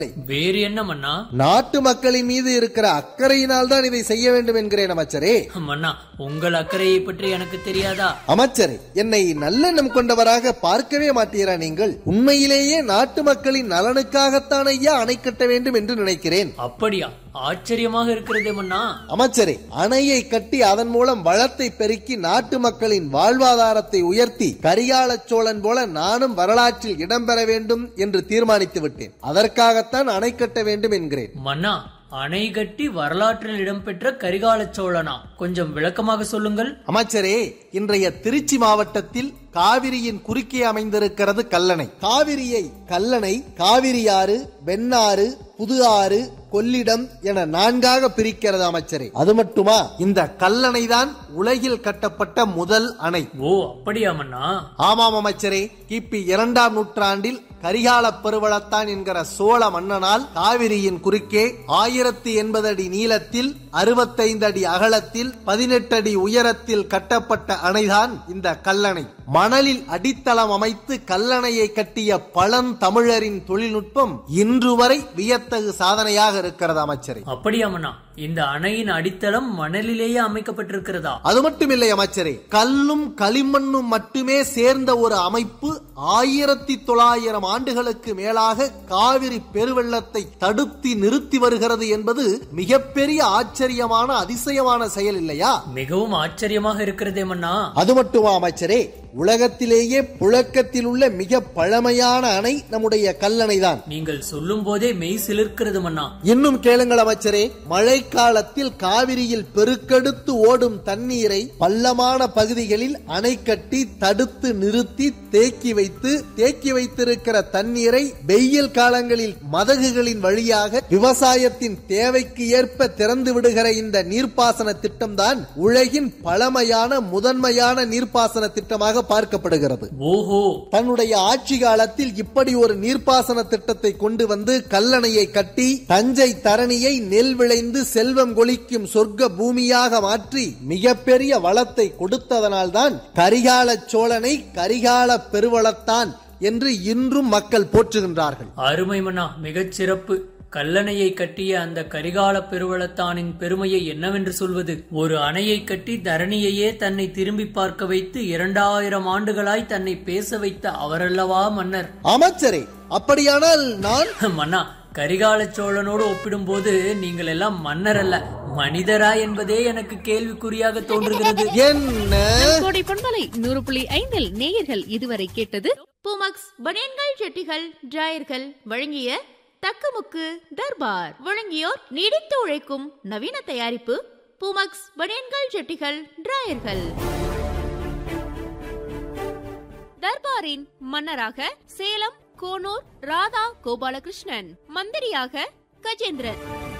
வேறு என்ன மன்னா நாட்டு மக்களின் மீது இருக்கிற அக்கறையினால் தான் இதை செய்ய வேண்டும் என்கிறேன் அமைச்சரே மன்னா உங்கள் அக்கறையை பற்றி எனக்கு தெரியாதா அமைச்சரே என்னை நல்லெண்ணம் கொண்டவராக பார்க்கவே மாட்டீரா நீங்கள் உண்மையிலேயே நாட்டு மக்களின் நலனுக்காகத்தான் ஐயா அணை கட்ட வேண்டும் என்று நினைக்கிறேன் அப்படியா ஆச்சரியமாக இருக்கிறதே மன்னா அமைச்சரே அணையை கட்டி அதன் மூலம் வளத்தை பெருக்கி நாட்டு மக்களின் வாழ்வாதாரத்தை உயர்த்தி கரிகால சோழன் போல நானும் வரலாற்றில் இடம்பெற வேண்டும் என்று தீர்மானித்து விட்டேன் அதற்காகத்தான் அணை கட்ட வேண்டும் என்கிறேன் மன்னா அணை கட்டி வரலாற்றில் இடம்பெற்ற கரிகால சோழனா கொஞ்சம் விளக்கமாக சொல்லுங்கள் அமைச்சரே இன்றைய திருச்சி மாவட்டத்தில் காவிரியின் குறுக்கே அமைந்திருக்கிறது கல்லணை காவிரியை கல்லணை காவிரியாறு வெண்ணாறு புது ஆறு கொள்ளிடம் என நான்காக பிரிக்கிறது அமைச்சரே அது மட்டுமா இந்த கல்லணை தான் உலகில் கட்டப்பட்ட முதல் அணை ஓ அப்படியா மன்னா ஆமாம் அமைச்சரே கிபி இரண்டாம் நூற்றாண்டில் கரிகால பெருவளத்தான் என்கிற சோழ மன்னனால் காவிரியின் குறுக்கே ஆயிரத்தி எண்பது அடி நீளத்தில் அறுபத்தைந்து அடி அகலத்தில் பதினெட்டு அடி உயரத்தில் கட்டப்பட்ட அணைதான் இந்த கல்லணை மணலில் அடித்தளம் அமைத்து கல்லணையை கட்டிய பழந்தமிழரின் தொழில்நுட்பம் இன்று வரை வியத்தகு சாதனையாக இருக்கிறது அமைச்சரே அப்படியா மன்னா இந்த அணையின் அடித்தளம் மணலிலேயே அமைக்கப்பட்டிருக்கிறதா அது மட்டுமில்லை அமைச்சரே கல்லும் களிமண்ணும் மட்டுமே சேர்ந்த ஒரு அமைப்பு ஆயிரத்தி தொள்ளாயிரம் ஆண்டுகளுக்கு மேலாக காவிரி பெருவெள்ளத்தை தடுத்து நிறுத்தி வருகிறது என்பது மிகப்பெரிய ஆச்சரியமான அதிசயமான செயல் இல்லையா மிகவும் ஆச்சரியமாக இருக்கிறதே மன்னா அது மட்டுமா அமைச்சரே உலகத்திலேயே புழக்கத்தில் உள்ள மிக பழமையான அணை நம்முடைய கல்லணை தான் நீங்கள் சொல்லும் போதே மெய் சிலிர்க்கிறது மன்னா இன்னும் கேளுங்கள் அமைச்சரே மழைக்காலத்தில் காவிரியில் பெருக்கெடுத்து ஓடும் தண்ணீரை பள்ளமான பகுதிகளில் அணை கட்டி தடுத்து நிறுத்தி தேக்கி வைத்து தேக்கி வைத்திருக்கிற தண்ணீரை வெயில் காலங்களில் மதகுகளின் வழியாக விவசாயத்தின் தேவைக்கு ஏற்ப திறந்து விடுகிற இந்த நீர்ப்பாசன திட்டம்தான் உலகின் பழமையான முதன்மையான நீர்ப்பாசன திட்டமாக பார்க்கப்படுகிறது ஓஹோ தன்னுடைய ஆட்சி காலத்தில் இப்படி ஒரு நீர்ப்பாசன திட்டத்தை கொண்டு வந்து கல்லணையை கட்டி தஞ்சை தரணியை நெல் விளைந்து செல்வம் கொளிக்கும் சொர்க்க பூமியாக மாற்றி மிகப்பெரிய வளத்தை கொடுத்ததனால்தான் கரிகால சோழனை கரிகால பெருவளத்தான் என்று இன்றும் மக்கள் போற்றுகின்றார்கள் அருமை மன்னா மிகச் சிறப்பு கல்லணையை கட்டிய அந்த கரிகால பெருவளத்தானின் பெருமையை என்னவென்று சொல்வது ஒரு அணையை கட்டி தரணியையே தன்னை திரும்பி பார்க்க வைத்து இரண்டாயிரம் ஆண்டுகளாய் தன்னை பேச வைத்த அவரல்லவா மன்னர் அமைச்சரே அப்படியானால் நான் மன்னா கரிகால சோழனோடு ஒப்பிடும்போது நீங்கள் எல்லாம் மன்னர் அல்ல மனிதரா என்பதே எனக்கு கேள்விக்குறியாக தோன்றுகிறது என்ன கோடை பொன்மலை நூறு புள்ளி ஐந்தில் நேயர்கள் இதுவரை கேட்டது பூமக்ஸ் பனியன்கள் ஜெட்டிகள் டிராயர்கள் வழங்கிய தக்கமுக்கு தர்பார் வழங்கியோர் நீடித்து உழைக்கும் நவீன தயாரிப்பு பூமக்ஸ் பனியன்கள் ஜெட்டிகள் டிராயர்கள் தர்பாரின் மன்னராக சேலம் கோனூர் ராதா கோபாலகிருஷ்ணன் மந்திரியாக கஜேந்திரன்